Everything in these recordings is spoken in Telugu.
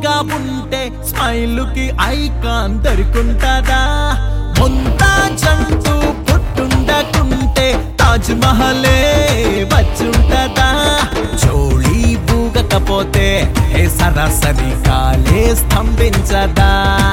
మూడిగా ఉంటే స్మైల్ కి ఐకాన్ దొరుకుంటదా ముంతా జంతు పుట్టుండకుంటే తాజ్ మహలే వచ్చుంటదా చోళీ బూగకపోతే ఏ సరాసరి కాలే స్తంభించదా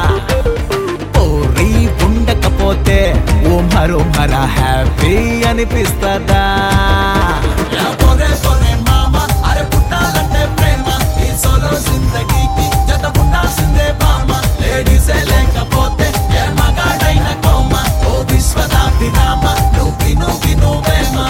పోరి ఉండకపోతే ఓ మరో మర హ్యాపీ అనిపిస్తదా యా పోరే పోరే మామ, అరే పుట్టాలంటే ప్రేమ. ఈ solo జిందగీకి జత పుట్టాల్సిందే భామ. లేడీసే లేకపోతే ఏ మగాడైన కోమ. ఓ విశ్వదాభిరామ, నువ్వు విను వినువేమా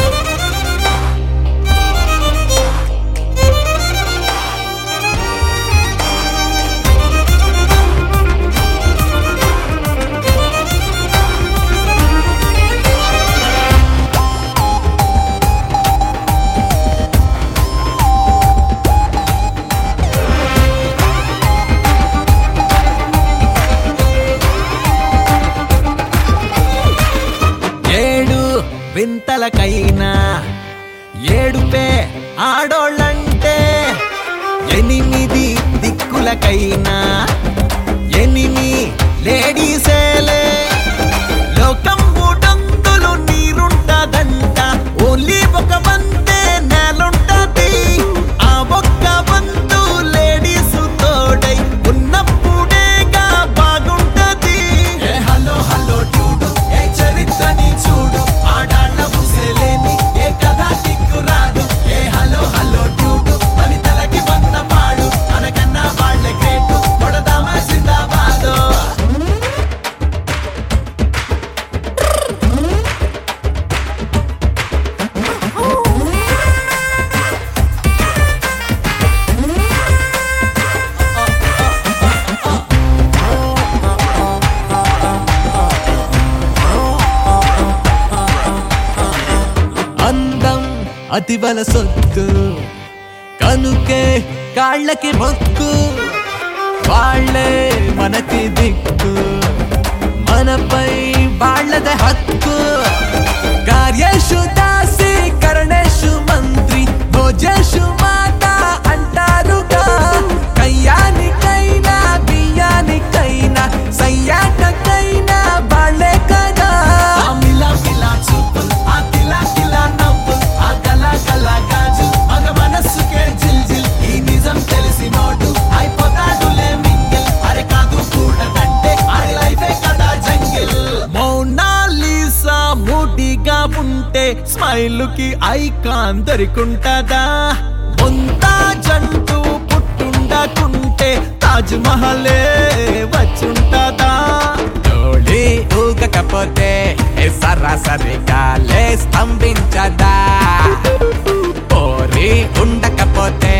ఏడు వింతలకైనా ఏడుపే ఆడోళ్ళంటే ఎనిమిది దిక్కులకైనా ఎనిమి లేడీసేలే లోకం మూడంతులు నీరుంటదంట ఓన్లీ ఒక వంతే నేలుంటది ఆ ఒక్క వంతు లేడీస్ తోడై ఉన్నప్పుడేగా బాగుంటది ఏ హలో హలో చూడు ఏ చరిత్రని చూడు ఆడాళ్ళ ముసేలేని ఏ కథ కిక్కు రాదు ఏ హలో హలో చూడు వనితలకి వంద పాడు అనకన్నా వాళ్ళే గ్రేటు కొడదామా జిందాబాదో అందం అతివల సొత్తు కనుకే కాళ్ళకి మొక్కు వాళ్ళే మనకి దిక్కు మనపై వాళ్ళదే హక్కు కార్యేషు దాసి కరణేషు మంత్రి భోజేషు మాత అంటారుగా కయ్యానికైనా బియ్యానికైనా సయ్యాటకైనా వాళ్ళే కదా మిలా మిలా చూపులు ఆ కిలా కిలా నవ్వులు ఆ కళ కళ గాజు మగ మనస్సుకే జిల్ జిల్ ఈ నిజం తెలిసి నోటు అయిపోతాడులే మింగిల్ అరే కాదు కూడదంటే ఆడి లైఫే కదా జంగిల్ మౌనాలీసా మూటిగా ఉంటే స్మైల్ కి ఐకాన్ దొరికుంటదా ముంతా జంటు పుట్టుండకుంటే తాజ్ మహలే వచ్చుంటదా డోళీ ఊగకపోతే ఏ సరాసరి కాలే స్తంభించదా పోరి ఉండకపోతే